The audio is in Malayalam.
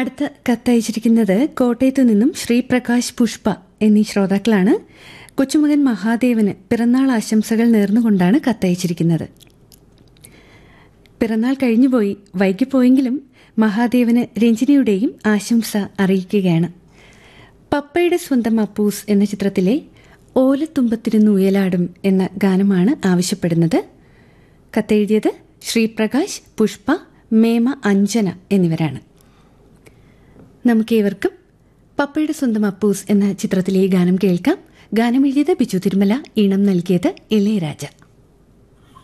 അടുത്ത കത്തയച്ചിരിക്കുന്നത് കോട്ടയത്തു നിന്നും ശ്രീപ്രകാശ് പുഷ്പ എന്നീ ശ്രോതാക്കളാണ് കൊച്ചുമകൻ മഹാദേവന് പിറന്നാൾ ആശംസകൾ നേർന്നുകൊണ്ടാണ് കത്തയച്ചിരിക്കുന്നത് പിറന്നാൾ കഴിഞ്ഞുപോയി വൈകിപ്പോയെങ്കിലും മഹാദേവന് രഞ്ജിനിയുടെയും ആശംസ അറിയിക്കുകയാണ് പപ്പയുടെ സ്വന്തം അപ്പൂസ് എന്ന ചിത്രത്തിലെ ഓലത്തുമ്പത്തിരുന്ന് ഉയലാടും എന്ന ഗാനമാണ് ആവശ്യപ്പെടുന്നത് കത്തെഴുതിയത് ശ്രീപ്രകാശ് പുഷ്പ മേമ അഞ്ജന എന്നിവരാണ് നമുക്കേവർക്കും പപ്പയുടെ സ്വന്തം അപ്പൂസ് എന്ന ചിത്രത്തിലെ ഈ ഗാനം കേൾക്കാം ഗാനം എഴുതിയത് ബിജു തിരുമല ഈണം നൽകിയത് ഇളയരാജ